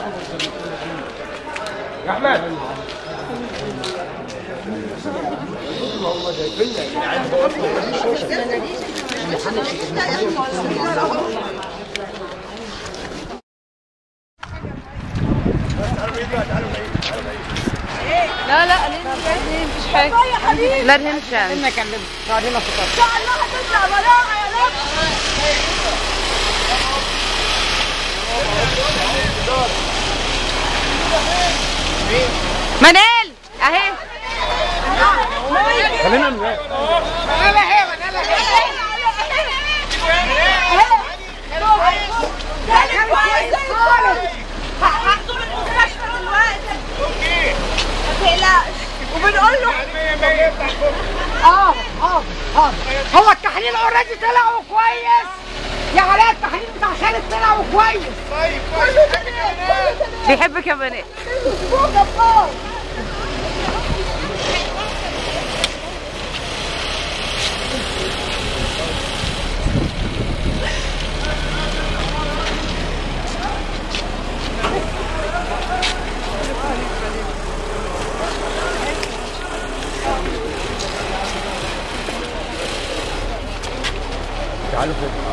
يا احمد لا لا ليه ليه مفيش حاجه لا رهن شمس منال اهي خلينا نبقى. وبنقول له اه اه اه هو التحليل اوريدي طلعوا كويس يا علاء التحليل بتاع خالد طلعوا كويس بيحبك يا بنات تعالوا فوق